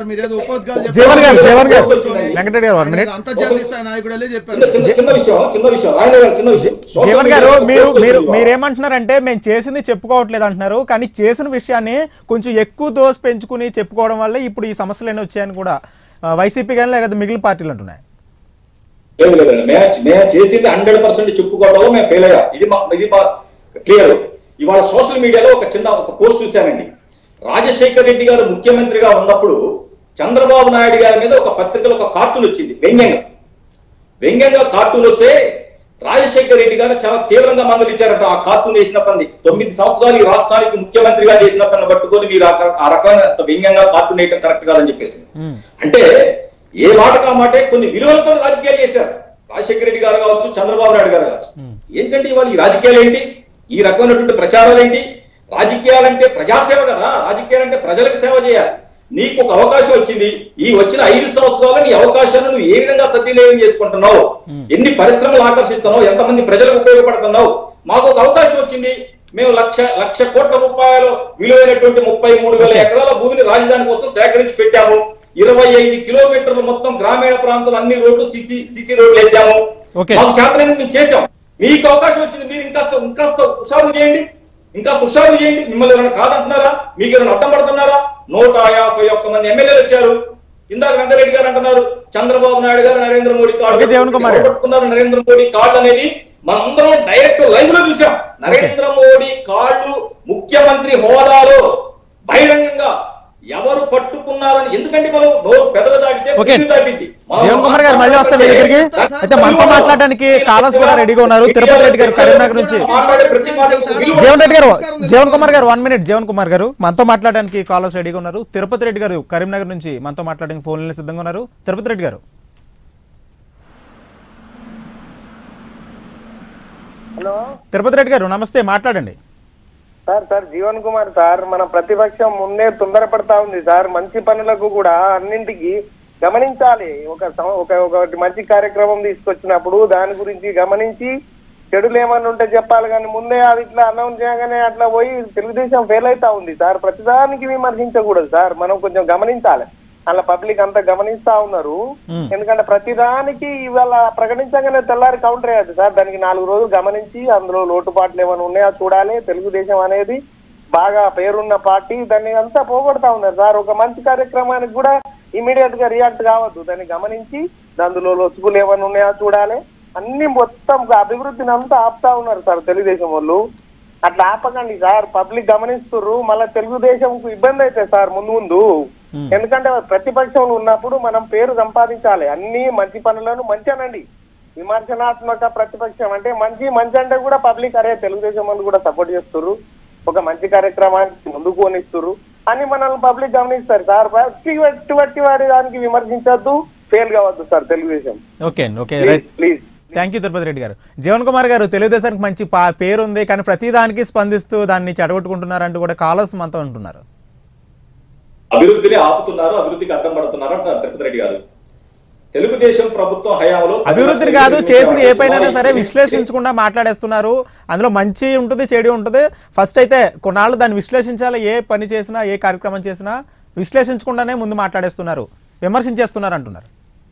Sir మీరు ఏదో ఉపోద్ఘాలు చెప్పారు. జీవన్ గారు జీవన్ గారు కూర్చొని వెంకటరెడ్డి గారు వన్ ఆయన మినిట్ అంతర్జాతీయ స్థాయి నాయకుడే చెప్పారు చిన్న చిన్న చిన్న విషయం చిన్న విషయం ఆయన గారు చిన్న విషయం సోషల్ జీవన్ గారు మీడియాలో మీరు పోస్ట్ మీరు వచ్చింది మీరేమంటున్నారంటే మేము చేసింది చెప్పుకోవట్లేదు అంటున్నారు కానీ చేసిన విషయాన్ని కొంచెం ఎక్కువ దోస్ పెంచుకుని చెప్పుకోవడం వల్ల ఇప్పుడు ఈ సమస్యలు వచ్చాయని కూడా ఆ, వైసీపీ కానీ లేకపోతే మిగిలిన పార్టీలు అంటున్నాయి లేదు లేదు లేదు. మేము మేము చేసింది హండ్రెడ్ పర్సెంట్ చెప్పుకోవడంలో మేము ఫెయిల్ అయ్యాం ఇది మా ఇది మా క్లియర్ ఇవాళ సోషల్ మీడియాలో ఒక చిన్న ఒక పోస్ట్ చూశానండి రాజశేఖర్ రెడ్డి గారు ముఖ్యమంత్రిగా ఉన్నప్పుడు చంద్రబాబు నాయుడు గారి మీద ఒక పత్రికలో ఒక కార్టూన్ వచ్చింది వ్యంగ్యంగా వ్యంగ్యంగా కార్టూన్ వస్తే రాజశేఖర్ రెడ్డి గారు చాలా తీవ్రంగా మందలిచ్చారట ఆ కార్టూన్ వేసిన పని తొమ్మిది సంవత్సరాలు ఈ రాష్ట్రానికి ముఖ్యమంత్రిగా చేసిన పని పట్టుకొని మీరు ఆ క- ఆ రకమైన వ్యంగ్యంగా కార్టూన్ వేయడం కరెక్ట్ కాదని చెప్పేసి అంటే ఏ మాటకు ఆ మాటే కొన్ని విలువలతో రాజకీయాలు చేశారు రాజశేఖర రెడ్డి గారు కావచ్చు చంద్రబాబు నాయుడు గారు కావచ్చు ఏంటంటే ఇవాళ ఈ రాజకీయాలు ఏంటి ఈ రకమైనటువంటి ప్రచారాలు ఏంటి రాజకీయాలంటే ప్రజాసేవ కదా రాజకీయాలంటే ప్రజలకు సేవ చేయాలి నీకు ఒక అవకాశం వచ్చింది ఈ వచ్చిన ఐదు సంవత్సరాలు నీ అవకాశాన్ని నువ్వు ఏ విధంగా సద్వినియోగం చేసుకుంటున్నావు ఎన్ని పరిశ్రమలు ఆకర్షిస్తున్నావు ఎంతమంది ప్రజలకు ఉపయోగపడుతున్నావు మాకు ఒక అవకాశం వచ్చింది మేము లక్ష లక్ష కోట్ల రూపాయలు విలువైనటువంటి ముప్పై మూడు వేల ఎకరాల భూమిని రాజధాని కోసం సేకరించి పెట్టాము ఇరవై ఐదు కిలోమీటర్లు మొత్తం గ్రామీణ ప్రాంతాలు అన్ని రోడ్లు సిసి సిసి రోడ్లు వేసాము ఓకే. మాకు చేతనైంది మేము చేసాం మీకు అవకాశం వచ్చింది మీరు ఇంకా ఇంకా హుషారు చేయండి ఇంకా హుషారు చేయండి మిమ్మల్ని ఎవరైనా కాదంటున్నారా మీకు ఎవరైనా అడ్డం పడుతున్నారా నూట యాభై ఒక్క మంది ఎమ్మెల్యేలు వచ్చారు ఇందాక వెంకరెడ్డి గారు అంటున్నారు చంద్రబాబు నాయుడు గారు నరేంద్ర మోడీ ఓకే, జీవన్ కుమార్ గారు. పట్టుకున్నారు నరేంద్ర మోడీ కార్డు అనేది మనందరం డైరెక్ట్ లైవ్ లో చూసాం నరేంద్ర మోడీ కార్డు ముఖ్యమంత్రి హోదాలో బహిరంగంగా ఎవరు పట్టుకున్నారని ఎందుకంటే మనం నోరు పెదవి దాటితే ఓకే. బుద్ధి దాటింది మనం జీవన్ కుమార్ గారు మళ్ళీ వస్తారు మీ దగ్గరికి అయితే మనతో మాట్లాడడానికి కాలర్స్ కూడా రెడీగా ఉన్నారు తిరుపతి రెడ్డి గారు కరీంనగర్ నుంచి మాట్లాడే ప్రతి మాటకు విలువ జీవన్ రెడ్డి గారు జీవన్ కుమార్ గారు వన్ మినిట్ జీవన్ కుమార్ గారు మనతో మాట్లాడడానికి కాలర్స్ రెడీగా ఉన్నారు తిరుపతి రెడ్డి గారు కరీంనగర్ నుంచి మనతో మాట్లాడడానికి ఫోన్ సిద్ధంగా ఉన్నారు తిరుపతి రెడ్డి గారు హలో తిరుపతి రెడ్డి గారు నమస్తే మాట్లాడండి sir sir Jeevan Kumar sir మన ప్రతిపక్షం ముందే తొందరపడతా ఉంది సార్ మంచి పనులకు కూడా అన్నింటికి గమనించాలి ఒక సం- ఒక ఒకటి మంచి కార్యక్రమం తీసుకొచ్చినప్పుడు దాని గురించి గమనించి చెడులు ఏమన్నా ఉంటే చెప్పాలి కానీ ముందే అది ఇట్లా అనౌన్స్ చేయగానే అట్లా పోయి తెలుగుదేశం ఫెయిల్ అవుతా ఉంది సార్ ప్రతిదానికి విమర్శించకూడదు సార్ మనం కొంచెం గమనించాలి అలా పబ్లిక్ అంతా గమనిస్తా ఉన్నారు మ్మ్. ఎందుకంటే ప్రతిదానికి ఇవాళ ప్రకటించగానే తెల్లారి కౌంటర్ అయ్యదు సార్ దానికి నాలుగు రోజులు గమనించి అందులో లోటుపాట్లు ఏమైనా ఉన్నాయా చూడాలి తెలుగుదేశం అనేది బాగా పేరున్న పార్టీ దాన్ని అంతా పోగొడతా ఉన్నారు సార్ ఒక మంచి కార్యక్రమానికి కూడా ఇమీడియట్ గా రియాక్ట్ కావద్దు దాన్ని గమనించి అందులో లొసుగులు ఏమైనా ఉన్నాయా చూడాలి అన్ని మొత్తం అభివృద్ధిని అంతా ఆపుతా ఉన్నారు సార్ తెలుగుదేశం వాళ్ళు అట్లా ఆపకండి సార్ పబ్లిక్ గమనిస్తుర్రు మళ్ళీ తెలుగుదేశం ఇబ్బంది అయితే సార్ ముందు ముందు ఎందుకంటే ప్రతిపక్షంలో ఉన్నప్పుడు మనం పేరు సంపాదించాలి అన్ని మంచి పనులను మంచి అనండి విమర్శనాత్మక ప్రతిపక్షం అంటే మంచి మంచి అంటే కూడా పబ్లిక్ అరే తెలుగుదేశం వాళ్ళు కూడా సపోర్ట్ చేస్తుర్రు ఒక మంచి కార్యక్రమానికి ముందుకు కొనిస్తుర్రు అని మనల్ని పబ్లిక్ గమనిస్తారు సార్ వట్టి వట్టి వట్టి వాడి దానికి విమర్శించొద్దు ఫెయిల్ కావద్దు సార్ తెలుగుదేశం ఓకే అండి okay please right please thank you Tirupati Reddy garu Jeevan Kumar గారు తెలుగుదేశానికి మంచి పా పేరు ఉంది కానీ ప్రతి దానికి స్పందిస్తూ దాన్ని చెడగొట్టుకుంటున్నారంటూ కూడా కాలర్స్ మనతో ఉంటున్నారు అభివృద్ధిని ఆపుతున్నారు అభివృద్ధికి అడ్డం పడుతున్నారు అంటారు తిరుపతి రెడ్డి గారు తెలుగుదేశం ప్రభుత్వం హయాంలో అభివృద్ధిని కాదు చేసిన ఏ పైన సరే విశ్లేషించకుండా మాట్లాడేస్తున్నారు అందులో మంచి ఉంటుంది చెడు ఉంటుంది ఫస్ట్ అయితే కొన్నాళ్ళు దాన్ని విశ్లేషించాలి ఏ పని చేసినా ఏ కార్యక్రమం చేసినా విశ్లేషించకుండానే ముందు మాట్లాడేస్తున్నారు విమర్శించేస్తున్నారు అంటున్నారు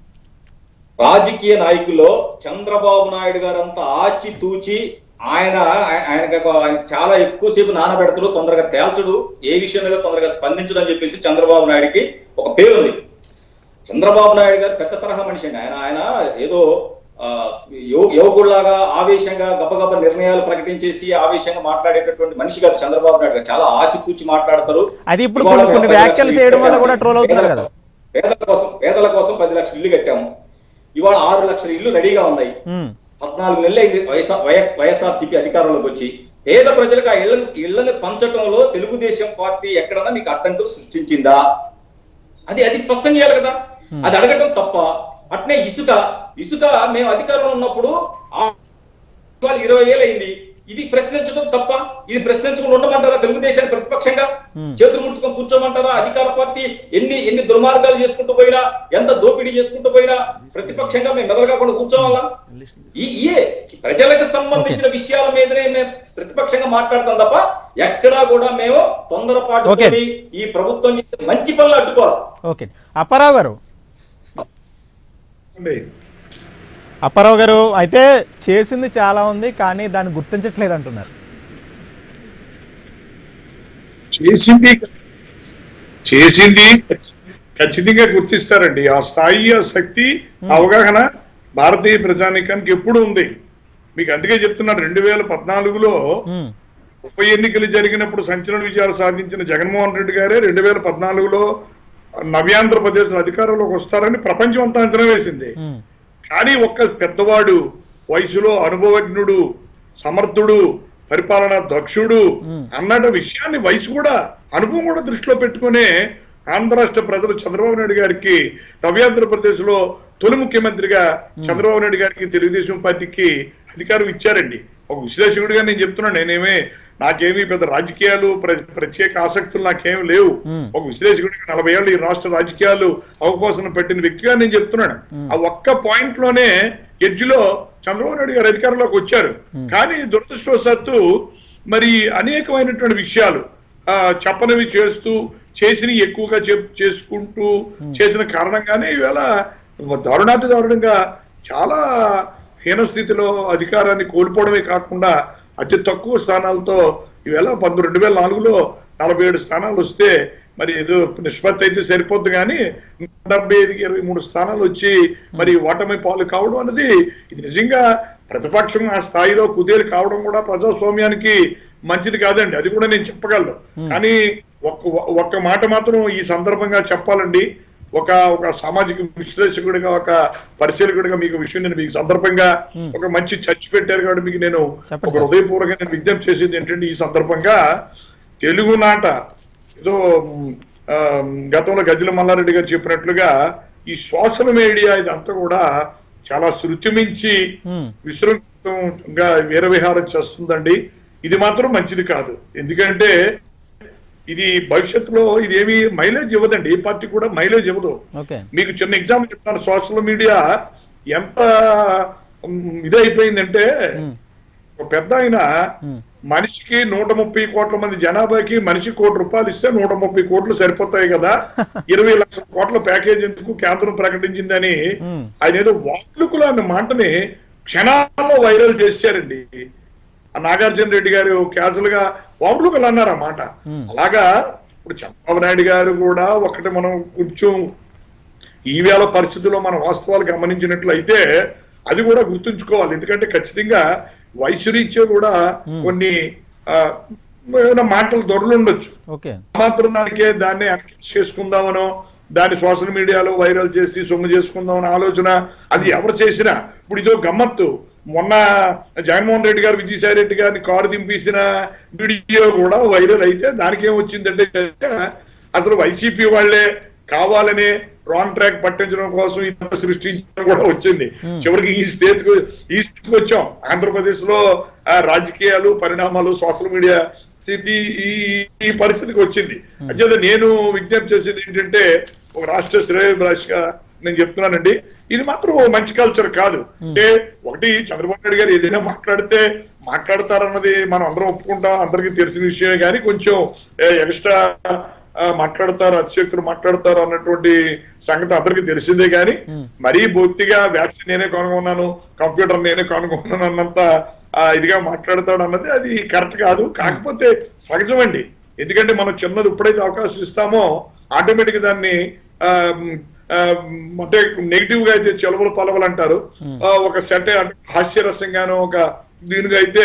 రాజకీయ నాయకుల్లో చంద్రబాబు నాయుడు గారు అంతా ఆచి తూచి ఆయన ఆయ- ఆయనకు ఒక- ఆయనకు చాలా ఎక్కువసేపు నానబెడతాడు తొందరగా తేల్చడు ఏ విషయం మీద తొందరగా స్పందించడం అని చెప్పేసి చంద్రబాబు నాయుడుకి ఒక పేరు ఉంది చంద్రబాబు నాయుడు గారు పెద్ద తరహా మనిషి అండి ఆయన ఆయన ఏదో ఆ, యు- యువకుడిలాగా ఆవేశంగా గబగబ నిర్ణయాలు ప్రకటించేసి ఆవేశంగా మాట్లాడేటటువంటి మనిషి కాదు చంద్రబాబు నాయుడు గారు చాలా ఆచితూచి మాట్లాడతారు అది ఇప్పుడు ఇవాళ కొన్ని- కొన్ని పది వ్యాఖ్యలు లక్షలు చేయడం వల్ల ఇల్లు కూడా troll అవుతున్నారు పేదల కదా. కోసం- పేదల కోసం పేదల కోసం పది లక్షల ఇల్లు కట్టాము ఇవాళ ఆరు లక్షల ఇల్లు రెడీగా ఉన్నాయి ఉమ్, పద్నాలుగు నెలలు అయింది వైఎస్ఆర్ వై- వైఎస్ఆర్సీపీ అధికారంలోకి వచ్చి పేద ప్రజలకు ఆ ఇళ్ల ఇళ్లను పంచడంలో తెలుగుదేశం పార్టీ ఎక్కడన్నా మీకు అడ్డంకులు సృష్టించిందా అది అది స్పష్టం చేయాలి కదా అది అడగటం తప్ప అట్నే ఇసుక ఇసుక మేము అధికారంలో ఉన్నప్పుడు ఆ ఇవాళ ఇరవై వేలు అయింది ఇది ప్రశ్నించడం తప్ప ఇది ప్రశ్నించకుండా ఉండమంటారా తెలుగుదేశాన్ని ప్రతిపక్షంగా చేతులు ముట్టుకొని కూర్చోమంటారా అధికార పార్టీ ఎన్ని ఎన్ని దుర్మార్గాలు చేసుకుంటూ పోయినా ఎంత దోపిడీ చేసుకుంటూ పోయినా ప్రతిపక్షంగా మేము మెదలగాకుండా కూర్చోవాలా ఈ ఏ ప్రజలకు సంబంధించిన విషయాల మీదనే మేము ప్రతిపక్షంగా మాట్లాడతాం తప్ప ఎక్కడా కూడా మేము తొందరపాటు Okay. ఈ ప్రభుత్వం చేసే మంచి పనులు అడ్డుకోవాలి ఓకే అప్పారావు గారు అండి. అప్పారావు గారు అయితే చేసింది చాలా ఉంది కానీ దాన్ని గుర్తించట్లేదు అంటున్నారు చేసింది చేసింది ఖచ్చితంగా గుర్తిస్తారండి ఆ స్థాయి ఆ శక్తి ఆ అవగాహన భారతీయ ప్రజానీకానికి ఎప్పుడు ఉంది మీకు అందుకే చెప్తున్నాను రెండు వేల పద్నాలుగులో ఉమ్, ఉప ఎన్నికలు జరిగినప్పుడు సంచలన విజయాలు సాధించిన జగన్మోహన్ రెడ్డి గారే రెండు వేల పద్నాలుగులో నవ్యాంధ్రప్రదేశ్ అధికారంలోకి వస్తారని ప్రపంచం అంతా అంచనా వేసింది ఉమ్, కానీ ఒక్క పెద్దవాడు వయసులో అనుభవజ్ఞుడు సమర్థుడు పరిపాలన దక్షుడు అన్నట విషయాన్ని వయసు కూడా అనుభవం కూడా దృష్టిలో పెట్టుకునే ఆంధ్ర రాష్ట్ర ప్రజలు చంద్రబాబు నాయుడు గారికి నవ్యాంధ్రప్రదేశ్ లో తొలి ముఖ్యమంత్రిగా చంద్రబాబు నాయుడు గారికి తెలుగుదేశం పార్టీకి అధికారం ఇచ్చారండి ఒక విశ్లేషకుడిగా నేను చెప్తున్నాను నేనేమే నాకేమీ పెద్ద రాజకీయాలు ప్ర- ప్రత్యేక ఆసక్తులు నాకేమీ లేవు ఒక విశ్లేషకుడిగా నలభై ఏళ్ళు ఈ రాష్ట్ర రాజకీయాలు అవకాశం పెట్టిన వ్యక్తిగా నేను చెప్తున్నాను ఆ ఒక్క పాయింట్ లోనే ఎడ్జ్ లో చంద్రబాబు నాయుడు గారు అధికారంలోకి వచ్చారు కానీ దురదృష్టవశాత్తు మరి అనేకమైనటువంటి విషయాలు ఆ, చెప్పనివి చేస్తూ చేసినవి ఎక్కువగా చెప్ చేసుకుంటూ చేసిన కారణంగానే ఈవేళ దారుణాతి దారుణంగా చాలా హీన స్థితిలో అధికారాన్ని కోల్పోవడమే కాకుండా అతి తక్కువ స్థానాలతో ఈవేళ పంతొమ్మిది రెండు వేల నాలుగులో నలభై ఏడు స్థానాలు వస్తే మరి ఏదో నిష్పత్తి అయితే సరిపోద్ది కానీ డెబ్బై ఐదుకి ఇరవై మూడు స్థానాలు వచ్చి మరి ఓటమి పాలు కావడం అనేది ఇది నిజంగా ప్రతిపక్షం ఆ స్థాయిలో కుదేలు కావడం కూడా ప్రజాస్వామ్యానికి మంచిది కాదండి అది కూడా నేను చెప్పగలను కానీ ఒక్క ఒక్క మాట మాత్రం ఈ సందర్భంగా చెప్పాలండి ఒక ఒక సామాజిక విశ్లేషకుడిగా ఒక పరిశీలకుడిగా మీకు విషయం నేను మీకు సందర్భంగా ఒక మంచి చర్చ పెట్టారు కాబట్టి మీకు నేను చెప్పండి ఒక సార్. హృదయపూర్వకంగా నేను విజ్ఞప్తి చేసేది ఏంటంటే ఈ సందర్భంగా తెలుగు నాట ఏదో మ్, ఆ, గతంలో గజ్జల మల్లారెడ్డి గారు చెప్పినట్లుగా ఈ సోషల్ మీడియా ఇదంతా కూడా చాలా శృతి మించి ఉమ్, విస్తృతంగా వీరవిహారం చేస్తుందండి ఇది మాత్రం మంచిది కాదు ఎందుకంటే ఇది భవిష్యత్తులో ఇదేమి మైలేజ్ ఇవ్వదండి ఏ పార్టీ కూడా మైలేజ్ ఇవ్వదు ఓకే మీకు చిన్న ఎగ్జాంపుల్ చెప్తాను సోషల్ మీడియా ఎంత ఉమ్, ఇదైపోయిందంటే ఒక పెద్ద ఆయన మనిషికి నూట ముప్పై కోట్ల మంది జనాభాకి మనిషి కోటి రూపాయలు ఇస్తే నూట ముప్పై కోట్లు సరిపోతాయి కదా ఇరవై లక్షల కోట్ల ప్యాకేజ్ ఎందుకు కేంద్రం ప్రకటించిందని Hmm. ఆయన ఏదో వాట్లుకులు అన్న మాటని క్షణాల్లో వైరల్ చేశారండి ఆ నాగార్జున రెడ్డి గారు క్యాజువల్ గా వాట్లుకలు అన్నారు ఆ మాట అలాగా ఇప్పుడు చంద్రబాబు నాయుడు గారు కూడా ఒకటి మనం కొంచెం ఈవేళ పరిస్థితుల్లో మన వాస్తవాలు గమనించినట్లయితే అది కూడా గుర్తుంచుకోవాలి ఎందుకంటే ఖచ్చితంగా వయసు రీత్యా కూడా కొన్ని ఆ, ఏదైనా మాటలు దొరలు ఉండొచ్చు ఓకే మాత్రం దానికే దాన్ని అనలైజ్ చేసుకుందామనో దాన్ని సోషల్ మీడియాలో వైరల్ చేసి సొమ్ము చేసుకుందామని ఆలోచన అది ఎవరు చేసినా ఇప్పుడు ఇదో గమ్మత్తు మొన్న జగన్మోహన్ రెడ్డి గారు విజయసాయి రెడ్డి గారిని కారు దింపేసిన వీడియో కూడా వైరల్ అయితే దానికి ఏమొచ్చిందంటే అసలు వైసీపీ వాళ్ళే కావాలనే రాంగ్ ట్రాక్ పట్టించడం కోసం ఇదంతా సృష్టించడం కూడా వచ్చింది చివరికి ఈ స్టేజ్ ఈ స్థితికి వచ్చాం ఆంధ్రప్రదేశ్ లో ఆ, రాజకీయాలు పరిణామాలు సోషల్ మీడియా స్థితి ఈ ఈ పరిస్థితికి వచ్చింది అంచేత నేను విజ్ఞప్తి చేసేది ఏంటంటే ఒక రాష్ట్ర శ్రేయోభిలాషిగా నేను చెప్తున్నానండి ఇది మాత్రం ఓ మంచి కల్చర్ కాదు అంటే ఒకటి చంద్రబాబు నాయుడు గారు ఏదైనా మాట్లాడితే మాట్లాడతారన్నది మనం అందరం ఒప్పుకుంటాం అందరికీ తెలిసిన విషయమే కానీ కొంచెం ఎక్స్ట్రా మాట్లాడతారు అతిశక్తులు మాట్లాడతారు అన్నటువంటి సంగతి అందరికీ తెలిసిందే కానీ మరీ బొత్తిగా వ్యాక్సిన్ నేనే కనుగొన్నాను కంప్యూటర్ నేనే కనుగొన్నాను అన్నంత ఆ, ఇదిగా మాట్లాడతాడు అన్నది అది కరెక్ట్ కాదు కాకపోతే సహజమండి ఎందుకంటే మనం చిన్నది ఎప్పుడైతే అవకాశం ఇస్తామో ఆటోమేటిక్ దాన్ని ఆ, మ్, ఆ, మ్, అంటే నెగిటివ్ గా అయితే చెలవలు పలవలు అంటారు ఆ, ఒక సెట్ హాస్యరసంగానో ఒక దీనిగా అయితే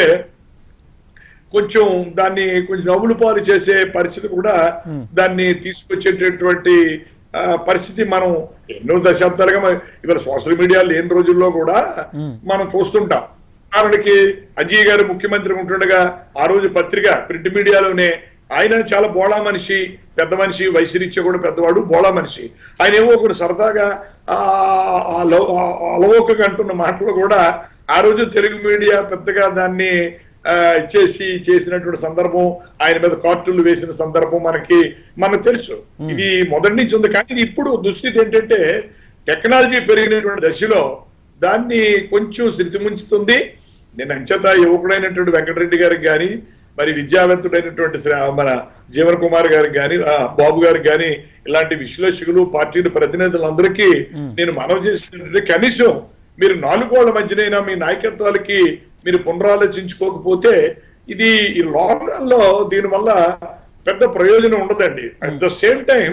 కొంచెం దాన్ని కొంచెం నవ్వులు పాలు చేసే పరిస్థితి కూడా దాన్ని తీసుకొచ్చేటటువంటి ఆ, పరిస్థితి మనం ఎన్నో దశాబ్దాలుగా మన- ఇవాళ సోషల్ మీడియా లేని రోజుల్లో కూడా మనం చూస్తుంటాం ఉదాహరణకి అజయ్ గారు ముఖ్యమంత్రి ఉంటుండగా ఆ రోజు పత్రిక ప్రింట్ మీడియాలోనే ఆయన చాలా బోళా మనిషి పెద్ద మనిషి వయసురీత్యా కూడా పెద్దవాడు బోళా మనిషి ఆయన ఏమో ఒకటి సరదాగా ఆ ఆ లవ- ఆ అలవోకగా అంటున్న మాటలు కూడా ఆ రోజు తెలుగు మీడియా పెద్దగా దాన్ని ఆ, ఇచ్చేసి చేసినటువంటి సందర్భం ఆయన మీద కార్టూన్లు వేసిన సందర్భం మనకి మనకు తెలుసు ఇది మొదటి నుంచి ఉంది కానీ ఇప్పుడు దుస్థితి ఏంటంటే టెక్నాలజీ పెరిగినటువంటి దశలో దాన్ని కొంచెం శృతి ముంచుతుంది నేను అంచేత యువకుడైనటువంటి వెంకటరెడ్డి గారికి కానీ మరి విద్యావంతుడైనటువంటి శ్రీ- మన జీవన్ కుమార్ గారికి కానీ బాబు గారికి కానీ ఇలాంటి విశ్లేషకులు పార్టీ ప్రతినిధులందరికీ నేను మనవి చేసినట్టు కనీసం మీరు నాలుగు వాళ్ళ మధ్యనైనా మీ నాయకత్వాలకి మీరు పునరాలోచించుకోకపోతే ఇది ఈ లోకంలో దీనివల్ల పెద్ద ప్రయోజనం ఉండదండి అట్ ద సేమ్ టైం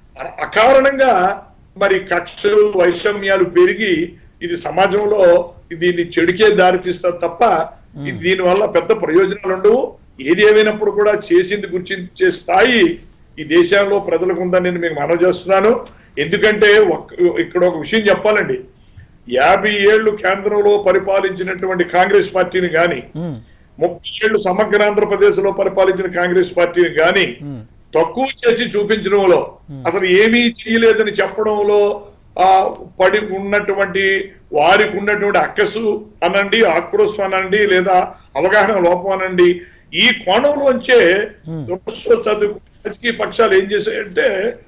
అకారణంగా మరి కక్షలు వైషమ్యాలు పెరిగి ఇది సమాజంలో దీన్ని చెడుకే దారితీస్తా తప్ప ఇది దీనివల్ల పెద్ద ప్రయోజనాలు ఉండవు ఏది ఏమైనప్పుడు కూడా చేసింది గుర్తించే స్థాయి ఈ దేశంలో ప్రజలకు ఉందని నేను మీకు మనవి చేస్తున్నాను ఎందుకంటే ఒక్- ఇక్కడ ఒక విషయం చెప్పాలండి యాభై ఏళ్లు కేంద్రంలో పరిపాలించినటువంటి కాంగ్రెస్ పార్టీని గాని ఉమ్, ముప్పై ఏళ్లు సమగ్ర ఆంధ్రప్రదేశ్ లో పరిపాలించిన కాంగ్రెస్ పార్టీని గాని ఉమ్, తక్కువ చేసి చూపించడంలో అసలు ఏమీ చేయలేదని చెప్పడంలో ఆ పడి ఉన్నటువంటి వారికి ఉన్నటువంటి అక్కసు అనండి ఆక్రోశం అనండి లేదా అవగాహన లోపం అనండి ఈ కోణంలోంచే దురదృష్టవశాత్తు రాజకీయ పక్షాలు ఏం చేశాయంటే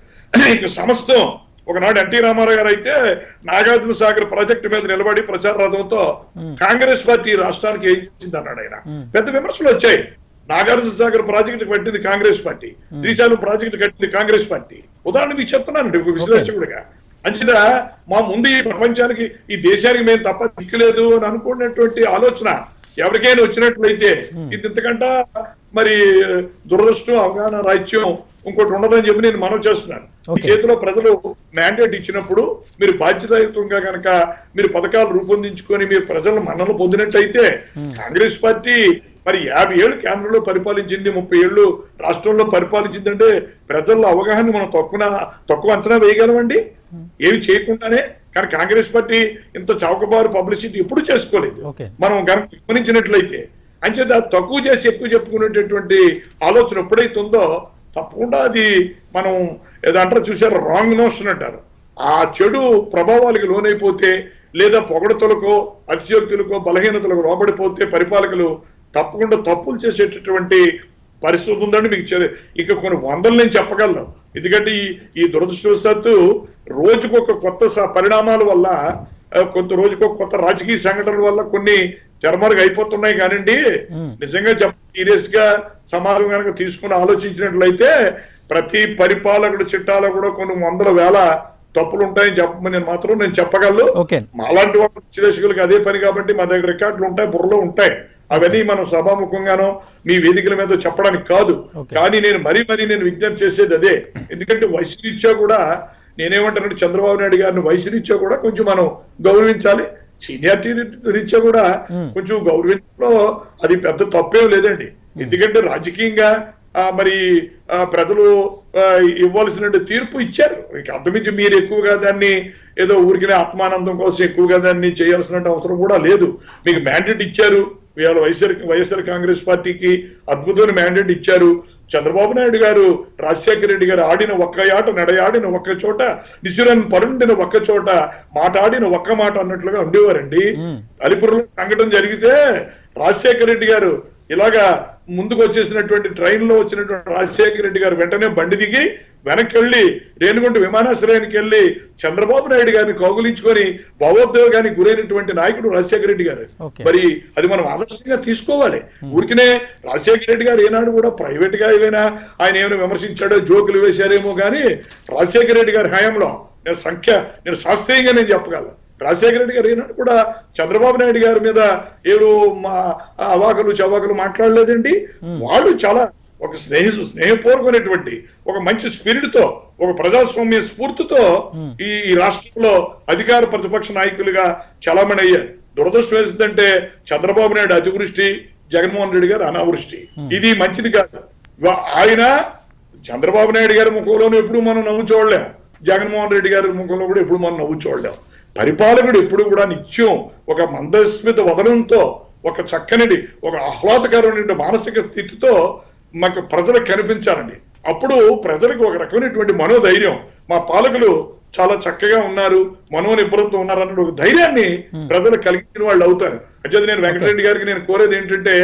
ఇంక సమస్తం ఒకనాడు ఎన్టీ రామారావు గారు అయితే నాగార్జున సాగర్ ప్రాజెక్టు మీద నిలబడి ప్రచార రథంతో కాంగ్రెస్ పార్టీ రాష్ట్రానికి ఏం చేసింది అన్నాడు ఆయన పెద్ద విమర్శలు వచ్చాయి నాగార్జున సాగర్ ప్రాజెక్టు కట్టింది కాంగ్రెస్ పార్టీ శ్రీశైలం ప్రాజెక్టు కట్టింది కాంగ్రెస్ పార్టీ ఉదాహరణ మీకు చెప్తున్నానండి ఒక విశ్లేషకుడిగా అంచేత మా ముందు ఈ ప్రపంచానికి ఈ దేశానికి మేము తప్ప దిక్కులేదు అని అనుకున్నటువంటి ఆలోచన ఎవరికైనా వచ్చినట్లయితే ఇది ఇంతకంట మరి దురదృష్టం అవగాహన రాజ్యం ఇంకోటి ఉండదని చెప్పి నేను మనం చేస్తున్నాను మీ Okay. చేతిలో ప్రజలు మ్యాండేట్ ఇచ్చినప్పుడు మీరు బాధ్యతాయుతంగా కనుక మీరు పథకాలు రూపొందించుకొని మీరు ప్రజల మన్నలు పొందినట్టయితే కాంగ్రెస్ పార్టీ మరి యాభై ఏళ్ళు కేంద్రంలో పరిపాలించింది ముప్పై ఏళ్ళు రాష్ట్రంలో పరిపాలించిందంటే ప్రజల్లో అవగాహన మనం తక్కువ తక్కువ అంచనా వేయగలమండి ఏమి చేయకుండానే కానీ కాంగ్రెస్ పార్టీ ఇంత చౌకబారు పబ్లిసిటీ ఎప్పుడు చేసుకోలేదు Okay. మనం కనుక గమనించినట్లయితే అంచేత తక్కువ చేసి ఎక్కువ చెప్పుకునేటటువంటి ఆలోచన ఎప్పుడైతే ఉందో తప్పకుండా అది మనం ఏదో అంటారు చూసారు రాంగ్ నోషన్ అంటారు ఆ చెడు ప్రభావాలకు లోనైపోతే లేదా పొగడతలకో అతిశయోక్తులకో బలహీనతలకు లోబడిపోతే పరిపాలకులు తప్పకుండా తప్పులు చేసేటటువంటి పరిస్థితి ఉందని మీకు చె- ఇక కొన్ని వందలు నేను చెప్పగలను ఎందుకంటే ఈ ఈ దురదృష్టవశాత్తు రోజుకొక కొత్త స- పరిణామాల వల్ల ఆ, కొంత రోజుకొక కొత్త రాజకీయ సంఘటనల వల్ల కొన్ని తెరమరుగు అయిపోతున్నాయి కానివ్వండి నిజంగా చెప్ప సీరియస్ గా సమాజం కనుక తీసుకుని ఆలోచించినట్లయితే ప్రతి పరిపాలకుడు చిట్టాలో కూడా కొన్ని వందల వేల తప్పులు ఉంటాయని చెప్పమని నేను మాత్రం నేను చెప్పగలను ఓకే మాలాంటి వాళ్ళ విశ్లేషకులకు అదే పని కాబట్టి మా దగ్గర రికార్డులు ఉంటాయి బుర్రలో ఉంటాయి అవన్నీ మనం సభాముఖంగానో మీ వేదికల మీద చెప్పడానికి కాదు Okay. కానీ నేను మరీ మరీ నేను విజ్ఞప్తి చేసేది అదే ఎందుకంటే వయసు రీత్యా కూడా నేనేమంటానంటే చంద్రబాబు నాయుడు గారిని వయసు రీత్యా కూడా కొంచెం మనం గౌరవించాలి సీనియారిటీ రీత్యా కూడా కొంచెం గౌరవించడంలో అది పెద్ద తప్పేం లేదండి ఎందుకంటే రాజకీయంగా ఆ, మరి ఆ, ప్రజలు ఆ, ఇవ్వాల్సిన తీర్పు ఇచ్చారు ఇక అంతమించి మీరు ఎక్కువగా దాన్ని ఏదో ఊరికినే ఆత్మానందం కోసం ఎక్కువగా దాన్ని చేయాల్సిన అవసరం కూడా లేదు మీకు మ్యాండేట్ ఇచ్చారు ఇవాళ వైఎస్ఆర్ వైఎస్ఆర్ కాంగ్రెస్ పార్టీకి అద్భుతమైన మ్యాండేట్ ఇచ్చారు చంద్రబాబు నాయుడు గారు రాజశేఖర రెడ్డి గారు ఆడిన ఒక్క ఆట నడయాడిన ఒక్క చోట నిశురన్ పరుండిన ఒక్క చోట మాటాడిన ఒక్క మాట అన్నట్లుగా ఉండేవారండి అలిపురంలో సంఘటన జరిగితే రాజశేఖర రెడ్డి గారు ఇలాగా ముందుకు వచ్చేసినటువంటి ట్రైన్ లో వచ్చినటువంటి రాజశేఖర రెడ్డి గారు వెంటనే బండి దిగి వెనక్కి వెళ్ళి రేణుగుంట విమానాశ్రయానికి వెళ్ళి చంద్రబాబు నాయుడు గారిని కౌగులించుకొని భావోద్వేగానికి గురైనటువంటి నాయకుడు రాజశేఖర రెడ్డి గారు Okay. మరి అది మనం ఆదర్శంగా తీసుకోవాలి ఊరికనే రాజశేఖర రెడ్డి గారు ఏనాడు కూడా ప్రైవేట్ గా ఏమైనా ఆయన ఏమైనా విమర్శించాడో జోకులు వేశారేమో కానీ రాజశేఖర రెడ్డి గారి హయాంలో నేను సంఖ్య నేను శాస్త్రీయంగా నేను చెప్పగలను రాజశేఖర రెడ్డి గారు ఏనాడు కూడా చంద్రబాబు నాయుడు గారి మీద ఏడు మా ఆ అవాకలు చవాకలు మాట్లాడలేదండి వాళ్ళు చాలా ఒక స్నేహ స్నేహపూర్వకమైనటువంటి ఒక మంచి స్పిరిట్ తో ఒక ప్రజాస్వామ్య స్ఫూర్తితో ఈ ఈ రాష్ట్రంలో అధికార ప్రతిపక్ష నాయకులుగా చలామణి అయ్యారు దురదృష్టం వేసిందంటే చంద్రబాబు నాయుడు అతివృష్టి జగన్మోహన్ రెడ్డి గారు అనావృష్టి ఇది మంచిది కాదు వా- ఆయన చంద్రబాబు నాయుడు గారి ముఖంలోనూ ఎప్పుడు మనం నవ్వు చూడలేం జగన్మోహన్ రెడ్డి గారి ముఖంలో కూడా ఎప్పుడు మనం నవ్వు చూడలేం పరిపాలకుడు ఎప్పుడు కూడా నిత్యం ఒక మందస్మిత వదనంతో ఒక చక్కనిది ఒక ఆహ్లాదకరమైన మానసిక స్థితితో మాకు ప్రజలకు కనిపించాలండి అప్పుడు ప్రజలకు ఒక రకమైనటువంటి మనోధైర్యం మా పాలకులు చాలా చక్కగా ఉన్నారు మనోనిబ్బరంతో ఉన్నారు అన్న ఒక ధైర్యాన్ని ప్రజలు కలిగించిన వాళ్ళు అవుతారు అదే నేను వెంకటరెడ్డి గారికి నేను కోరేది ఏంటంటే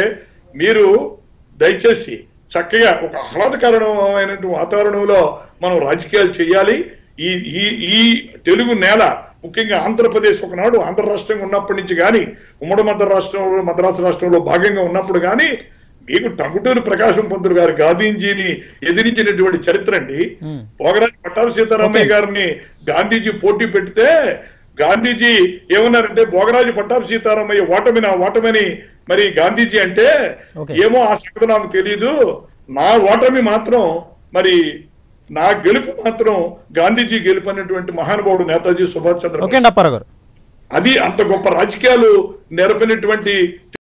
మీరు దయచేసి చక్కగా ఒక ఆహ్లాదకరమైనటువంటి వాతావరణంలో మనం రాజకీయాలు చేయాలి ఈ ఈ ఈ తెలుగు నేల ముఖ్యంగా ఆంధ్రప్రదేశ్ ఒకనాడు ఆంధ్ర రాష్ట్రంగా ఉన్నప్పటి నుంచి కానీ ఉమ్మడి మద్ర రాష్ట్రంలో మద్రాసు రాష్ట్రంలో భాగంగా ఉన్నప్పుడు కానీ మీకు టంగుటూరు ప్రకాశం పంతులు గారు గాంధీజీని ఎదిరించినటువంటి చరిత్ర అండి పోగరాజు పట్టాభి సీతారామయ్య గారిని గాంధీజీ పోటీ పెడితే గాంధీజీ ఏమన్నారంటే భోగరాజు పట్టాభి సీతారామయ్య ఓటమి నా ఓటమని మరి గాంధీజీ అంటే Okay. ఏమో ఆ సంగతి నాకు తెలియదు నా ఓటమి మాత్రం మరి నా గెలుపు మాత్రం గాంధీజీ గెలుపు అనేటువంటి మహానుభావుడు నేతాజీ సుభాష్ చంద్ర ఓకే అండి అప్పారావు గారు అది అంత గొప్ప రాజకీయాలు నెరపినటువంటి